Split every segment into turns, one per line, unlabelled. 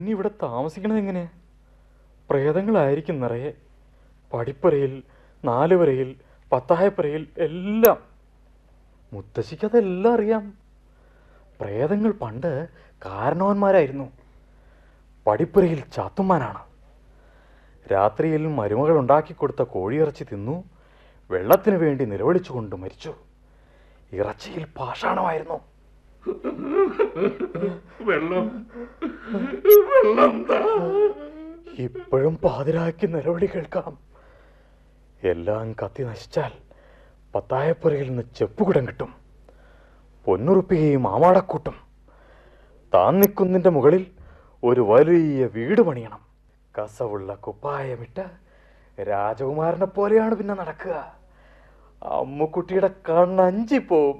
ഇനി ഇവിടെ താമസിക്കണത് എങ്ങനെ പ്രേതങ്ങളായിരിക്കും നിറയെ പടിപ്പുരയിൽ നാലുവരയിൽ പത്തായപ്പുരയിൽ എല്ലാം മുത്തശ്ശിക്ക് അതെല്ലാം അറിയാം പ്രേതങ്ങൾ പണ്ട് കാരണവന്മാരായിരുന്നു പടിപ്പുരയിൽ ചാത്തുമാനാണ് രാത്രിയിൽ മരുമകൾ ഉണ്ടാക്കി കൊടുത്ത കോഴിയിറച്ചി തിന്നു വെള്ളത്തിനു വേണ്ടി നിലവിളിച്ചുകൊണ്ട് മരിച്ചു ഇറച്ചിയിൽ പാഷാണമായിരുന്നു
വെള്ളം വെള്ളം താ.
ഇപ്പോഴും പാതിരാക്കി നിലവിളി കേൾക്കാം എല്ലാം കത്തി നശിച്ചാൽ പത്തായപ്പുരയിൽ നിന്ന് ചെപ്പുകുടം കിട്ടും പൊന്നുറുപ്പികയും ആമാടക്കൂട്ടും താൻ നിൽക്കുന്നിൻ്റെ മുകളിൽ ഒരു വലിയ വീട് പണിയണം കസവുള്ള കുപ്പായമിട്ട് രാജകുമാരനെ പോലെയാണ് പിന്നെ നടക്കുക അമ്മുക്കുട്ടിയുടെ കണ്ണഞ്ചിപ്പോവും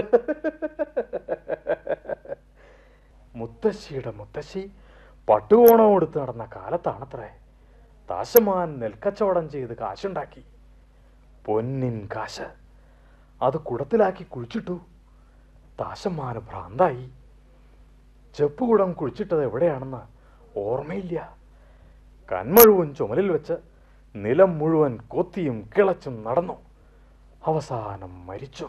മുത്തശ്ശിയുടെ മുത്തശ്ശി പട്ടുകോണം കൊടുത്ത് നടന്ന കാലത്താണത്രേ താശമാൻ നെൽക്കച്ചവടം ചെയ്ത് കാശുണ്ടാക്കി പൊന്നിൻ കാശ് അത് കുടത്തിലാക്കി കുഴിച്ചിട്ടു താശമാന് ഭ്രാന്തായി ചെപ്പുകുടം കുഴിച്ചിട്ടത് എവിടെയാണെന്ന് ഓർമ്മയില്ല കന്മഴുവൻ ചുമലിൽ വെച്ച് നിലം മുഴുവൻ കൊത്തിയും കിളച്ചും നടന്നു അവസാനം മരിച്ചു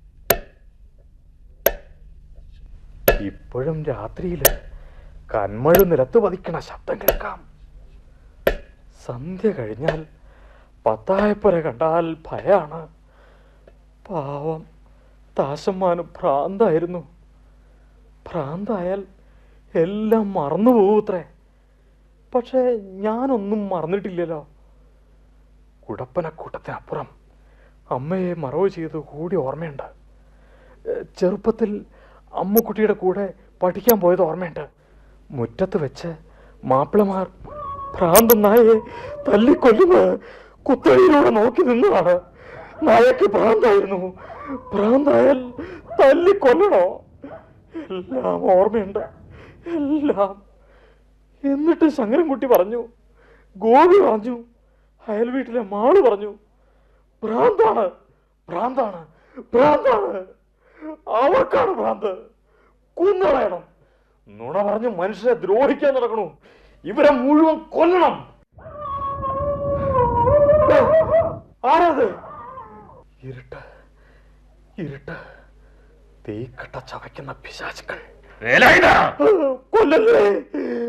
ഇപ്പോഴും രാത്രിയിൽ കന്മഴ നിലത്ത് പതിക്കണ ശബ്ദം കേൾക്കാം സന്ധ്യ കഴിഞ്ഞാൽ പത്തായപ്പുര കണ്ടാൽ ഭയാണ് പാവം താശമ്മാന് ഭ്രാന്തായിരുന്നു ഭ്രാന്തായാൽ എല്ലാം മറന്നു പോകൂത്രേ പക്ഷേ ഞാനൊന്നും മറന്നിട്ടില്ലല്ലോ കുടപ്പനക്കൂട്ടത്തിനപ്പുറം അമ്മയെ മറവ് ചെയ്ത് കൂടി ഓർമ്മയുണ്ട് ഏഹ് ചെറുപ്പത്തിൽ അമ്മുക്കുട്ടിയുടെ കൂടെ പഠിക്കാൻ പോയത് ഓർമ്മയുണ്ട് മുറ്റത്ത് വെച്ച് മാപ്പിളമാർ ഭ്രാന്തൻ നായയെ തല്ലിക്കൊല്ലുന്നത് കുത്തഴിയിലൂടെ നോക്കി നിന്നതാണ് നായക്ക് ഭ്രാന്തായിരുന്നു ഭ്രാന്തായാൽ തല്ലിക്കൊല്ലണോ എല്ലാം ഓർമ്മയുണ്ട് എല്ലാം എന്നിട്ട് ശങ്കരൻകുട്ടി പറഞ്ഞു ഗോപി പറഞ്ഞു അയൽ വീട്ടിലെ മാള് പറഞ്ഞു ഭ്രാന്താണ് ഭ്രാന്താണ് ഭ്രാന്താണ് അവർക്കാണ് ഭ്രാന്ത് കുന്നളയണം നുണ പറഞ്ഞ് മനുഷ്യരെ ദ്രോഹിക്കാൻ നടക്കണു ഇവരെ മുഴുവൻ കൊല്ലണം ഏ, ആരാത് ഇരുട്ട് ഇരുട്ട് തീക്കട്ട ചവയ്ക്കുന്ന പിശാചുക്കൾ
വേലായുധ
കൊല്ലല്ലേ